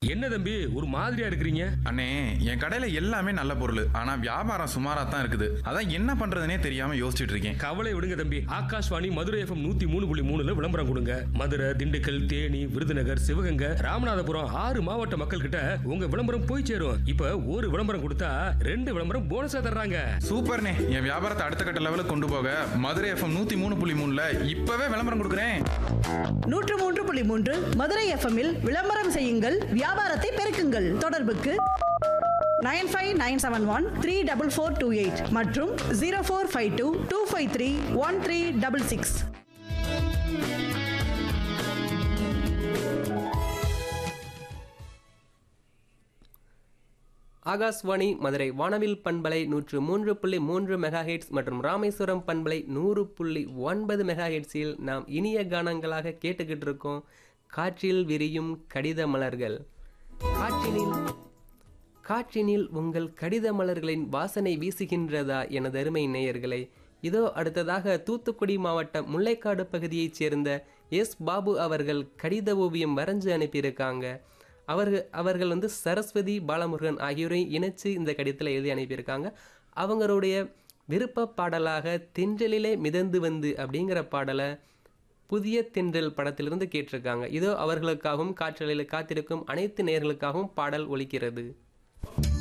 என்ன தம்பி ஒரு மாதிரியா இருக்கிறீங்க அண்ணே என் கடையில எல்லாமே நல்ல பொருள் ஆனா வியாபாரம் சுமாரா தான் இருக்குது அதான் என்ன பண்றதுனே தெரியாம யோசிச்சுட்டு இருக்கேன் கவலை விடுங்க தம்பி ஆகாஷ்வாணி மதுரை எஃப்எம் நூத்தி மூணு புள்ளி மூணுல விளம்பரம் கொடுங்க மதுரை திண்டுக்கல் தேனி விருதுநகர் சிவகங்கை ராமநாதபுரம் ஆறு மாவட்ட மக்கள் கிட்ட உங்க விளம்பரம் போய் சேரும் இப்ப ஒரு விளம்பரம் கொடுத்தா ரெண்டு விளம்பரம் போனஸா தர்றாங்க சூப்பர்ண்ணே என் வியாபாரத்தை அடுத்த கட்ட லெவலுக்கு கொண்டு போக மதுரை எஃப்எம் நூத்தி மூணு புள்ளி மூணுல இப்பவே விளம்பரம் கொடுக்குறேன் நூற்று மூன்று புள்ளி மூன்று மதுரை எஃப்எம்மில் விளம்பரம் செய்யுங்கள் வியாபாரத்தை பெருக்குங்கள் தொடர்புக்கு nine five nine seven one three double four two eight மற்றும் zero four five two two five three one three double six Akashvani Madurai வானவில் பண்பலை நூற்று மூன்று புள்ளி மூன்று மெகா மற்றும் ராமேஸ்வரம் பண்பலை நூறு புள்ளி ஒன்பது மெகா ஹெட்ஸில் நாம் இனிய கானங்களாக கேட்டுக்கிட்டு இருக்கோம் காற்றில் விரியும் கடித மலர்கள் காற்றினில் காற்றினில் உங்கள் கடித மலர்களின் வாசனை வீசுகின்றதா எனது அருமை நேயர்களே இதோ அடுத்ததாக தூத்துக்குடி மாவட்டம் முல்லைக்காடு பகுதியைச் சேர்ந்த எஸ் பாபு அவர்கள் கடித ஓவியம் வரைஞ்சு அனுப்பியிருக்காங்க அவர்கள் அவர்கள் வந்து சரஸ்வதி பாலமுருகன் ஆகியோரை இணைச்சு இந்த கடிதத்தில் எழுதி அனுப்பியிருக்காங்க அவங்களுடைய விருப்ப பாடலாக தென்றலிலே மிதந்து வந்து அப்படிங்கிற பாடலை புதிய தென்றல் படத்திலிருந்து கேட்டிருக்காங்க இதோ அவர்களுக்காகவும் காற்றலையில் காத்திருக்கும் அனைத்து நேர்களுக்காகவும் பாடல் ஒலிக்கிறது